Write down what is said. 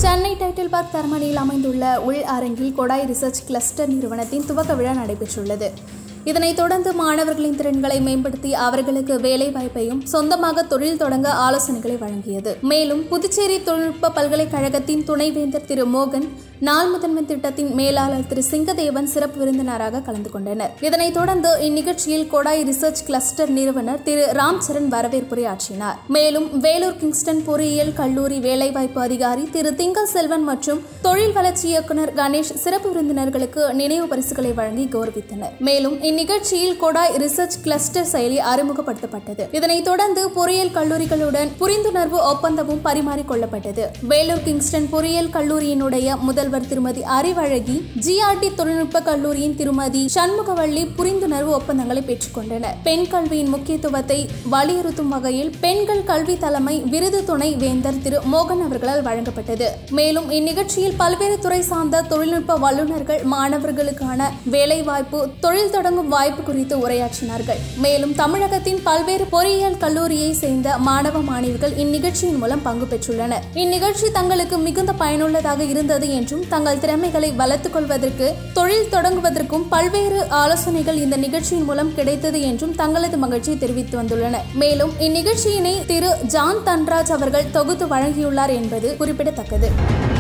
Chennai title park தரமணியில் அமைந்துள்ள உள் அரங்கில் கொடாய் ரிசர்ச் கிளஸ்டர் நிறுவனத்தின் துவக்க விழா நடைபெற்றுள்ளது இதனைத் தொடர்ந்து மாணவர்களின் திறன்களை மேம்படுத்தி அவர்களுக்கு வேலை வாய்ப்பையும் சொந்தமாக தொழில் தொடங்க ஆலோசனைகளை வழங்கியது மேலும் புதுச்சேரி தொழில்நுட்ப பல்கலைக்கழகத்தின் துணைவேந்தர் திரு மோகன் நாள் முதன்மை திட்டத்தின் மேலாளர் திரு சிங்கதேவன் சிறப்பு விருந்தினராக கலந்து கொண்டனர் இதனைத் தொடர்ந்து இந்நிகழ்ச்சியில் கொடாய் ரிசர்ச் கிளஸ்டர் நிறுவனர் திரு ராம் சரண் வரவேற்புரையாற்றினார் மேலும் வேலூர் கிங்ஸ்டன் பொறியியல் கல்லூரி வேலைவாய்ப்பு அதிகாரி திரு திங்கள் செல்வன் மற்றும் தொழில் வளர்ச்சி இயக்குநர் கணேஷ் சிறப்பு விருந்தினர்களுக்கு நினைவு பரிசுகளை வழங்கி கௌரவித்தனர் மேலும் இந்நிகழ்ச்சியில் கொடாய் ரிசர்ச் கிளஸ்டர் செயலி அறிமுகப்படுத்தப்பட்டது இதனைத் தொடர்ந்து பொறியியல் கல்லூரிகளுடன் புரிந்துணர்வு ஒப்பந்தமும் பரிமாறிக்கொள்ளப்பட்டது வேலூர் கிங்ஸ்டன் பொறியியல் கல்லூரியினுடைய முதல்வர் திருமதி அறிவழகி ஜிஆர்டி தொழில்நுட்ப கல்லூரியின் திருமதி சண்முகவள்ளி புரிந்துணர்வு ஒப்பந்தங்களை பெற்றுக்கொண்டனர் பெண் கல்வியின் முக்கியத்துவத்தை வலியுறுத்தும் வகையில் பெண்கள் கல்வி தலைமை விருது துணை வேந்தர் திரு மோகன் அவர்களால் வழங்கப்பட்டது மேலும் இந்நிகழ்ச்சியில் பல்வேறு துறை சார்ந்த தொழில்நுட்ப வல்லுநர்கள் மாணவர்களுக்கான வேலைவாய்ப்பு தொழில் தொடங்கும் வாய்ப்பு குறித்து உரையாற்றினார்கள் மேலும் தமிழகத்தின் பல்வேறு பொறியியல் கல்லூரியை சேர்ந்த மாணவ மாணவிகள் இந்நிகழ்ச்சியின் மூலம் பங்கு பெற்றுள்ளனர் இந்நிகழ்ச்சி தங்களுக்கு மிகுந்த பயனுள்ளதாக இருந்தது என்றும் தங்கள் திறமைகளை வளர்த்துக் கொள்வதற்கு தொழில் தொடங்குவதற்கும் பல்வேறு ஆலோசனைகள் இந்த நிகழ்ச்சியின் மூலம் கிடைத்தது என்றும் தங்களது மகிழ்ச்சியை தெரிவித்து வந்துள்ளனர் மேலும் இந்நிகழ்ச்சியினை திரு ஜான் தன்ராஜ் அவர்கள் தொகுத்து வழங்கியுள்ளார் என்பது குறிப்பிடத்தக்கது